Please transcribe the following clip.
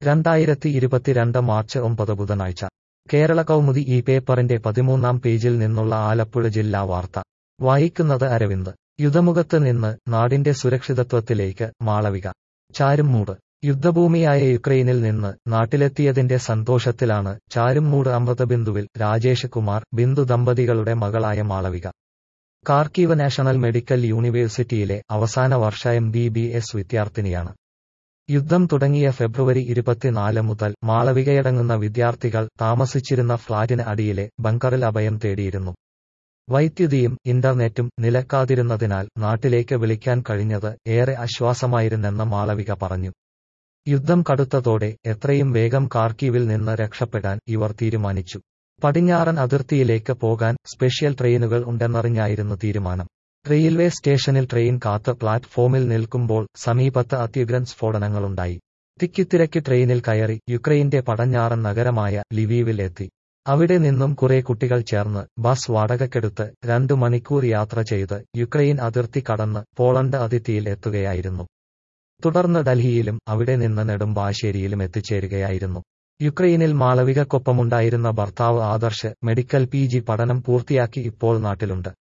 രണ്ടായിരത്തി ഇരുപത്തിരണ്ട് മാർച്ച് ഒമ്പത് ബുധനാഴ്ച കേരള കൗമുദി ഈ പേപ്പറിന്റെ പതിമൂന്നാം പേജിൽ നിന്നുള്ള ആലപ്പുഴ ജില്ലാ വാർത്ത വായിക്കുന്നത് അരവിന്ദ് യുദ്ധമുഖത്ത് നിന്ന് നാടിന്റെ സുരക്ഷിതത്വത്തിലേക്ക് മാളവിക ചാരുംമൂട് യുദ്ധഭൂമിയായ യുക്രൈനിൽ നിന്ന് നാട്ടിലെത്തിയതിന്റെ സന്തോഷത്തിലാണ് ചാരുംമൂട് അമൃതബിന്ദുവിൽ രാജേഷ് കുമാർ ബിന്ദു ദമ്പതികളുടെ മകളായ മാളവിക കാർക്കീവ് നാഷണൽ മെഡിക്കൽ യൂണിവേഴ്സിറ്റിയിലെ അവസാന വർഷ എം ബി ബി എസ് വിദ്യാർത്ഥിനിയാണ് യുദ്ധം തുടങ്ങിയ ഫെബ്രുവരി ഇരുപത്തിനാല് മുതൽ മാളവികയടങ്ങുന്ന വിദ്യാർത്ഥികൾ താമസിച്ചിരുന്ന ഫ്ളാറ്റിന് അടിയിലെ ബങ്കറിൽ അഭയം തേടിയിരുന്നു വൈദ്യുതിയും ഇന്റർനെറ്റും നിലക്കാതിരുന്നതിനാൽ നാട്ടിലേക്ക് വിളിക്കാൻ കഴിഞ്ഞത് ഏറെ ആശ്വാസമായിരുന്നെന്ന് മാളവിക പറഞ്ഞു യുദ്ധം കടുത്തതോടെ എത്രയും വേഗം കാർക്കീവിൽ നിന്ന് രക്ഷപ്പെടാൻ ഇവർ തീരുമാനിച്ചു പടിഞ്ഞാറൻ അതിർത്തിയിലേക്ക് പോകാൻ സ്പെഷ്യൽ ട്രെയിനുകൾ ഉണ്ടെന്നറിഞ്ഞായിരുന്നു തീരുമാനം റെയിൽവേ സ്റ്റേഷനിൽ ട്രെയിൻ കാത്ത് പ്ലാറ്റ്ഫോമിൽ നിൽക്കുമ്പോൾ സമീപത്ത് അത്യുഗ്രൻ സ്ഫോടനങ്ങളുണ്ടായി തിക്കിത്തിരക്കി ട്രെയിനിൽ കയറി യുക്രൈന്റെ പടഞ്ഞാറൻ നഗരമായ ലിവീവിൽ എത്തി അവിടെ നിന്നും കുറെ കുട്ടികൾ ചേർന്ന് ബസ് വാടകയ്ക്കെടുത്ത് രണ്ടു മണിക്കൂർ യാത്ര ചെയ്ത് യുക്രൈൻ അതിർത്തി കടന്ന് പോളണ്ട് അതിർത്തിയിൽ എത്തുകയായിരുന്നു തുടർന്ന് ഡൽഹിയിലും അവിടെ നിന്ന് നെടുമ്പാശ്ശേരിയിലും എത്തിച്ചേരുകയായിരുന്നു യുക്രൈനിൽ മാളവികക്കൊപ്പമുണ്ടായിരുന്ന ഭർത്താവ് ആദർശ് മെഡിക്കൽ പി ജി പഠനം പൂർത്തിയാക്കി ഇപ്പോൾ നാട്ടിലുണ്ട്